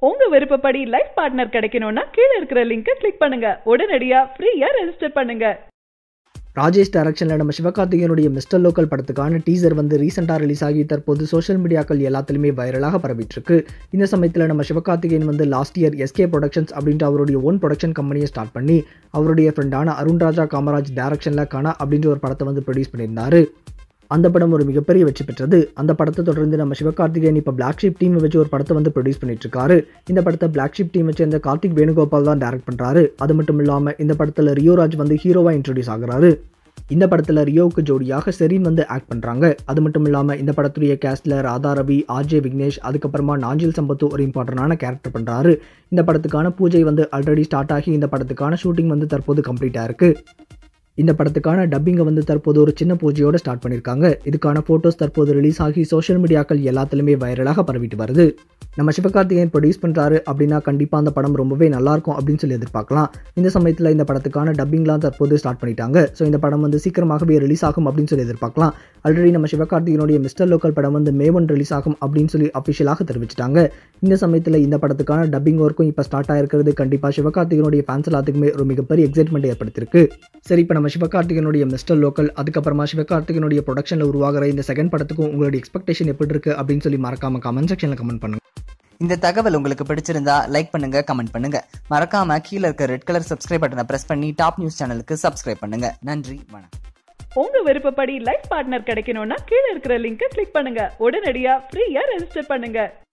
உங்க விருப்பப்படி life partner கிடைக்கணும்னா கீழே இருக்கிற லிங்கை கிளிக் பண்ணுங்க உடனடியா ஃப்ரீயா ரெஜிஸ்டர் பண்ணுங்க ராஜேஷ் டைரக்ஷனில் நம்ம சிவகார்த்திகேயனுடைய மிஸ்டர் லோக்கல் படத்துக்கான டீசர் வந்து ரீசெண்டாக ரிலீஸ் ஆகி தற்போது சோஷியல் மீடியாக்கள் எல்லாத்துலேயுமே வைரலாக பரவிட்டு இருக்கு இந்த சமயத்தில் நம்ம சிவகார்த்திகேயன் வந்து லாஸ்ட் இயர் எஸ்கே ப்ரொடக்ஷன்ஸ் அப்படின்ற அவருடைய ஓன் ப்ரொடக்ஷன் கம்பெனியை ஸ்டார்ட் பண்ணி அவருடைய ஃப்ரெண்டான அருண் ராஜா காமராஜ் டைரக்ஷனில் கனா அப்படின்ற ஒரு படத்தை வந்து ப்ரொடியூஸ் பண்ணியிருந்தாரு அந்த படம் ஒரு மிகப்பெரிய வெற்றி பெற்றது அந்த படத்தை தொடர்ந்து நம்ம சிவகார்த்திகேயன் இப்போ பிளாக் ஷீப் டீம் வச்சு ஒரு படத்தை வந்து ப்ரொடியூஸ் பண்ணிட்டு இருக்காரு இந்த படத்தை பிளாக் ஷீப் டீம் வச்சு இந்த கார்த்திக் வேணுகோபால் தான் டைரக்ட் பண்ணுறாரு அது மட்டும் இல்லாமல் இந்த படத்தில் ரியோராஜ் வந்து ஹீரோவாக இன்ட்ரடியூஸ் ஆகுறாரு இந்த படத்தில் ரியோவுக்கு ஜோடியாக செரீன் வந்து ஆக்ட் பண்ணுறாங்க அது மட்டும் இல்லாமல் இந்த படத்துடைய கேஸ்டில் ராதா ரவி ஆர்ஜே விக்னேஷ் அதுக்கப்புறமா நாஞ்சில் சம்பத்து ஒரு இம்பார்ட்டண்டான கேரக்டர் பண்ணுறாரு இந்த படத்துக்கான பூஜை வந்து ஆல்ரெடி ஸ்டார்ட் ஆகி இந்த படத்துக்கான ஷூட்டிங் வந்து தற்போது கம்ப்ளீட்டாக இருக்குது இந்த படத்துக்கான டப்பிங்கை வந்து தற்போது ஒரு சின்ன பூஜையோட ஸ்டார்ட் பண்ணியிருக்காங்க இதுக்கான ஃபோட்டோஸ் தற்போது ரிலீஸ் ஆகி சோஷியல் மீடியாக்கள் எல்லாத்துலேயுமே வைரலாக பரவிட்டு வருது நம்ம சிவகார்த்திகேயன் ப்ரொடியூஸ் பண்ணுறாரு அப்படின்னா கண்டிப்பாக அந்த படம் ரொம்பவே நல்லாயிருக்கும் அப்படின்னு சொல்லி எதிர்பார்க்கலாம் இந்த சமயத்தில் இந்த படத்துக்கான டப்பிங்லாம் தற்போது ஸ்டார்ட் பண்ணிட்டாங்க ஸோ இந்த படம் வந்து சீக்கிரமாகவே ரிலீஸ் ஆகும் அப்படின்னு சொல்லி எதிர்பார்க்கலாம் ஆல்ரெடி நம்ம சிவகார்த்திகனுடைய மிஸ்டர் லோக்கல் படம் வந்து மே ஒன் ரிலீஸ் ஆகும் அப்படின்னு சொல்லி அஃபிஷியலாக தெரிவிச்சிட்டாங்க இந்த சமயத்தில் இந்த படத்துக்கான டப்பிங் ஒர்க்கும் இப்போ ஸ்டார்ட் ஆயிருக்கிறது கண்டிப்பாக சிவகார்த்திகனுடைய ஃபேன்ஸ் எல்லாத்துக்குமே ஒரு மிகப்பெரிய எக்ஸைட்மெண்ட் ஏற்படுத்தியிருக்கு சரி இப்போ நம்ம சிவகார்த்திகனுடைய மிஸ்டர் லோக்கல் அதுக்கப்புறமா சிவகார்த்திகனுடைய ப்ரொடக்ஷனில் உருவாகிற இந்த செகண்ட் படத்துக்கும் உங்களுடைய எக்ஸ்பெக்டேஷன் எப்படி இருக்கு அப்படின்னு சொல்லி மறக்காம கமெண்ட் செக்ஷனில் கமெண்ட் பண்ணுங்க இந்த தகவல் உங்களுக்கு பிடிச்சிருந்தா லைக் பண்ணுங்க கமெண்ட் பண்ணுங்க மறக்காம கீழே இருக்க ரெட் கலர் சப்ஸ்கிரைப் பட்டனை பிரஸ் பண்ணி டாப் நியூஸ் சேனலுக்கு சப்ஸ்கிரைப் பண்ணுங்க நன்றி வணக்கம் உங்க விருப்பப்படி லைஃப் பார்ட்னர் கிடைக்கணும்னா கீழே இருக்கிற லிங்கை கிளிக் பண்ணுங்க உடனடியா ஃப்ரீயா ரெஜிஸ்டர் பண்ணுங்க